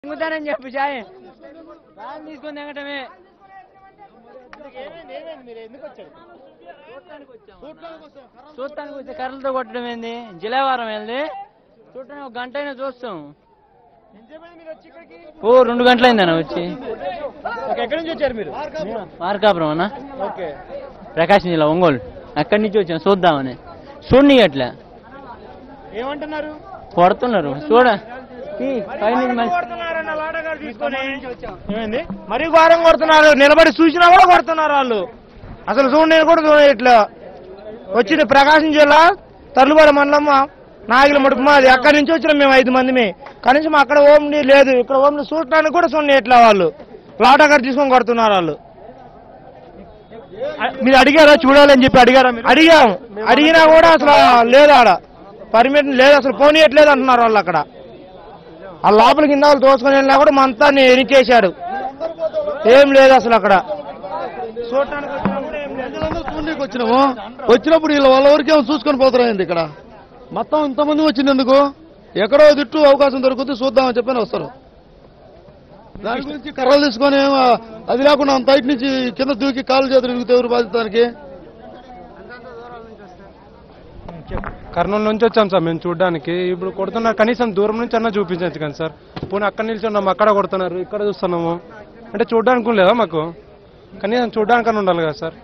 తింగుతానని చెప్పు చాయ్ బాగా తీసుకొని తినటమే చూడటానికి వచ్చే కర్రలతో కొట్టడం ఏంది జిలేవారం వెళ్ళి చూడటానికి ఒక గంట అయినా చూస్తాం ఓ రెండు గంటలైందన్న వచ్చి ఎక్కడి నుంచి వచ్చారు మీరు మార్కాపురం అన్న ఓకే ప్రకాశం జిల్లా ఒంగోలు అక్కడి నుంచి వచ్చాం చూద్దామని చూడని అట్లా ఏమంటున్నారు కొడుతున్నారు చూడ ఈ పైనుంచి మనిషి- ఏమైంది మరీ ఘోరం కొడుతున్నారు నిలబడి చూసినా కూడా కొడుతున్నారు వాళ్ళు అసలు చూడండి కూడా చూడండి ఇట్లా వచ్చింది ప్రకాశం జిల్లా తల్లుబడి మండలం నాగిల మడుపు మాది అక్కడి నుంచి వచ్చినాం మేము ఐదు మందిమి కనీసం అక్కడ ఓమ్ని లేదు ఇక్కడ ఓమ్ని చూడటానికి కూడా చూడండి ఇట్లా వాళ్ళు లాటాగారు తీసుకొని కొడుతున్నారు వాళ్ళు మీరు అడిగారా చూడాలని చెప్పి అడిగారా అడిగాం అడిగినా కూడా అసలు లేదు ఆడ పర్మిషన్ లేదు అసలు పోనీయట్లేదు అంటున్నారు వాళ్ళు అక్కడ ఆ లోపల కింద వాళ్ళు దోసుకొని వెళ్ళినా కూడా మంతా ఎనికేశాడు ఏం లేదు అసలు అక్కడ చూడటానికి వచ్చినా కూడా ఏం లేదు. ప్రజలందరూ చూడడానికి వచ్చినాము వచ్చినప్పుడు వీళ్ళ వాళ్ళ వరకేమో చూసుకొని పోతారైంది ఇక్కడ మొత్తం ఇంతమంది వచ్చినందుకు ఎక్కడో దిట్టు అవకాశం దొరుకుతుంది చూద్దామని చెప్పని వస్తారు దాని గురించి కర్రలు తీసుకొని ఆ, అది లేకుండా అంత బయట నుంచి కింద దూకి కాలు చేతులు ఇరిగితే ఎవరు బాధితానికి కర్నూలు నుంచి వచ్చాం సార్ మేము చూడడానికి ఇప్పుడు కొడుతున్నారు కనీసం దూరం నుంచి అన్నా చూపించచ్చు కానీ సార్ పోనీ అక్కడ నిల్చున్నాము అక్కడ కొడుతున్నారు ఇక్కడ చూస్తున్నాము అంటే చూడడానికి కూడా లేదా మాకు కనీసం చూడడానికన్నా ఉండాలి కదా సార్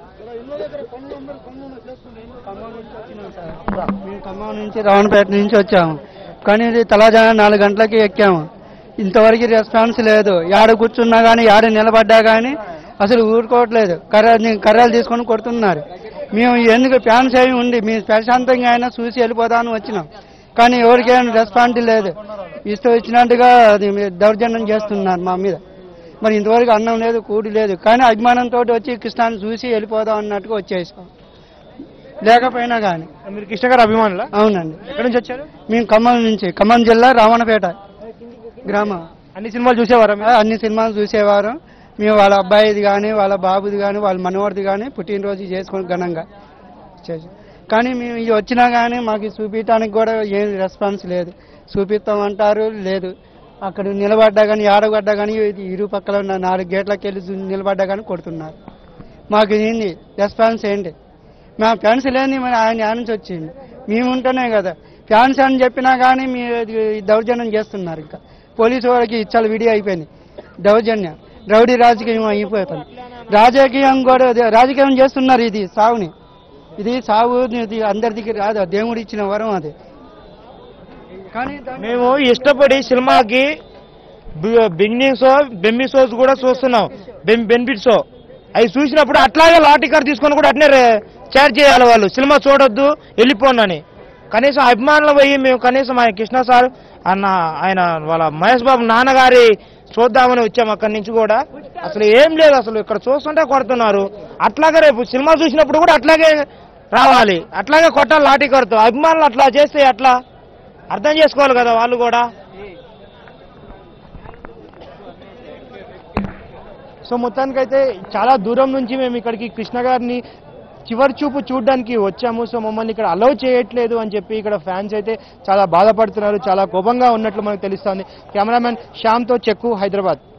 మేము ఖమ్మం నుంచి రావణపేట నుంచి వచ్చాము కానీ ఇది తెల్లజాన నాలుగు గంటలకి ఎక్కాము ఇంతవరకు రెస్పాన్స్ లేదు యాడ కూర్చున్నా కానీ యాడ నిలబడ్డా కానీ అసలు ఊరుకోవట్లేదు కర్ర కర్రలు తీసుకొని కొడుతున్నారు మేము ఎందుకు ఫ్యాన్స్ అయి ఉండి మేము ప్రశాంతంగా అయినా చూసి వెళ్ళిపోదామని వచ్చినాం కానీ ఎవరికైనా రెస్పాన్స్ లేదు ఇష్టం వచ్చినట్టుగా అది మీరు దౌర్జన్యం చేస్తున్నారు మా మీద మరి ఇంతవరకు అన్నం లేదు కూడి లేదు కానీ అభిమానంతో వచ్చి కృష్ణాన్ని చూసి వెళ్ళిపోదాం అన్నట్టుగా వచ్చేసాం లేకపోయినా కానీ మీరు కృష్ణ గారు అభిమానులా అవునండి ఎక్కడి నుంచి వచ్చారు మేము ఖమ్మం నుంచి ఖమ్మం జిల్లా రావణపేట గ్రామం అన్ని సినిమాలు చూసేవారా మీరు? అన్ని సినిమాలు చూసేవారు మేము వాళ్ళ అబ్బాయిది కానీ వాళ్ళ బాబుది కానీ వాళ్ళ మనవడిది కానీ పుట్టినరోజు చేసుకొని ఘనంగా చేసాం కానీ మేము ఇది వచ్చినా కానీ మాకు చూపించడానికి కూడా ఏం రెస్పాన్స్ లేదు చూపిస్తామంటారు లేదు అక్కడ నిలబడ్డా కానీ ఆడగడ్డా కానీ ఇది ఇరు పక్కల ఉన్న నాలుగు గేట్లకి వెళ్ళి చూ- నిలబడ్డా కానీ కొడుతున్నారు మాకు ఏంది రెస్పాన్స్ ఏంటి మా ఫ్యాన్స్ లేని మరి ఆయన ఆయన నుంచి వచ్చింది మేము ఉంటేనే కదా ఫ్యాన్స్ అని చెప్పినా కానీ మీరు ఇది దౌర్జన్యం చేస్తున్నారు ఇంకా పోలీసు వాళ్ళకి ఇచ్చాలి వీడియో అయిపోయింది దౌర్జన్యం రౌడీ రాజకీయం అయిపోతుంది రాజకీయం కూడా అదే రాజకీయం చేస్తున్నారు ఇది సావుని ఇది సావు ఇది అందరికి రాదు దేవుడు ఇచ్చిన వరం అది కానీ దాన్ని- మేము ఇష్టపడి సినిమాకి బిగినింగ్ షో బెమ్మి షోస్ కూడా చూస్తున్నాం బెనిఫిట్ షో అవి చూసినప్పుడు అట్లాగే లాఠీ కార్ తీసుకొని కూడా అట్నే చార్జ్ చేయాలి వాళ్ళు సినిమా చూడొద్దు వెళ్ళిపోనని కనీసం అభిమానులు పోయి మేము కనీసం ఆయన కృష్ణ సార్ అన్న ఆయన వాళ్ళ మహేష్ బాబు నాన్నగారి చూద్దామని వచ్చాము అక్కడి నుంచి కూడా అసలు ఏం లేదు అసలు ఇక్కడ చూస్తుంటే కొడుతున్నారు అట్లాగే రేపు సినిమా చూసినప్పుడు కూడా అట్లాగే రావాలి అట్లాగే కొట్టాలి లాఠీ కారుతో అభిమానులు అట్లా చేస్తే అట్లా అర్థం చేసుకోవాలి కదా వాళ్ళు కూడా సో మొత్తానికైతే చాలా దూరం నుంచి మేము ఇక్కడికి కృష్ణ గారిని చివరి చూపు చూడడానికి వచ్చాము సో మమ్మల్ని ఇక్కడ అలౌ చేయట్లేదు అని చెప్పి ఇక్కడ ఫ్యాన్స్ అయితే చాలా బాధపడుతున్నారు చాలా కోపంగా ఉన్నట్లు మనకు తెలుస్తోంది కెమెరామెన్ శ్యామ్తో చెక్కు హైదరాబాద్